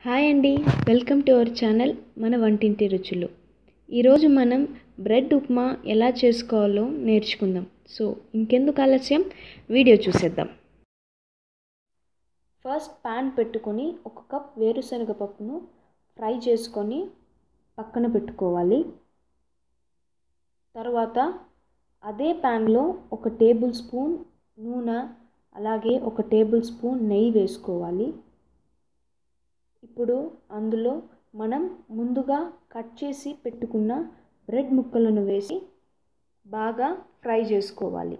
hi అండి welcome to our channel మన వంటింటి రుచులు ఈరోజు మనం బ్రెడ్ ఉప్మా ఎలా చేసుకోవాలో నేర్చుకుందాం సో ఇంకెందుకు ఆలస్యం వీడియో చూసేద్దాం ఫస్ట్ పాన్ పెట్టుకొని ఒక కప్ వేరుశనగ పప్పును ఫ్రై చేసుకొని పక్కన పెట్టుకోవాలి తర్వాత అదే ప్యాన్లో ఒక టేబుల్ స్పూన్ నూనె అలాగే ఒక టేబుల్ స్పూన్ నెయ్యి వేసుకోవాలి ఇప్పుడు అందులో మనం ముందుగా కట్ చేసి పెట్టుకున్న బ్రెడ్ ముక్కలను వేసి బాగా ఫ్రై చేసుకోవాలి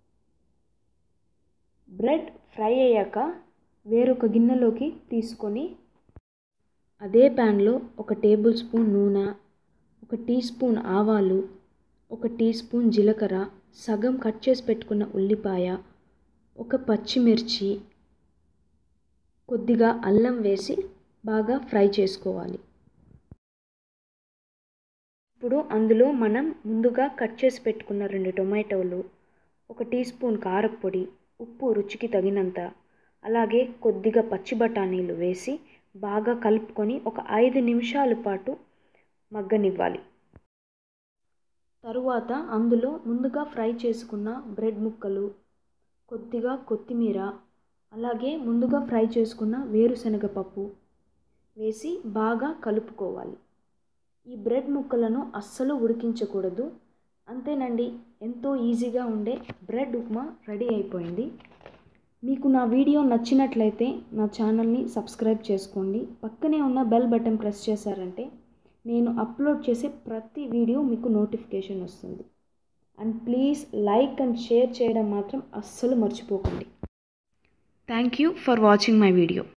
బ్రెడ్ ఫ్రై అయ్యాక వేరొక గిన్నెలోకి తీసుకొని అదే ప్యాన్లో ఒక టేబుల్ స్పూన్ నూనె ఒక టీ స్పూన్ ఆవాలు ఒక టీ స్పూన్ జీలకర్ర సగం కట్ చేసి పెట్టుకున్న ఉల్లిపాయ ఒక పచ్చిమిర్చి కొద్దిగా అల్లం వేసి బాగా ఫ్రై చేసుకోవాలి ఇప్పుడు అందులో మనం ముందుగా కట్ చేసి పెట్టుకున్న రెండు టొమాటోలు ఒక టీ స్పూన్ కారపొడి ఉప్పు రుచికి తగినంత అలాగే కొద్దిగా పచ్చి బఠానీలు వేసి బాగా కలుపుకొని ఒక ఐదు నిమిషాల పాటు మగ్గనివ్వాలి తరువాత అందులో ముందుగా ఫ్రై చేసుకున్న బ్రెడ్ ముక్కలు కొద్దిగా కొత్తిమీర అలాగే ముందుగా ఫ్రై చేసుకున్న వేరుశనగ పప్పు వేసి బాగా కలుపుకోవాలి ఈ బ్రెడ్ ముక్కలను అస్సలు ఉడికించకూడదు అంతేనండి ఎంతో ఈజీగా ఉండే బ్రెడ్ ఉప్మా రెడీ అయిపోయింది మీకు నా వీడియో నచ్చినట్లయితే నా ఛానల్ని సబ్స్క్రైబ్ చేసుకోండి పక్కనే ఉన్న బెల్ బటన్ ప్రెస్ చేశారంటే నేను అప్లోడ్ చేసే ప్రతి వీడియో మీకు నోటిఫికేషన్ వస్తుంది and please like and share చేయడం మాత్రం అస్సలు మర్చిపోకండి thank you for watching my video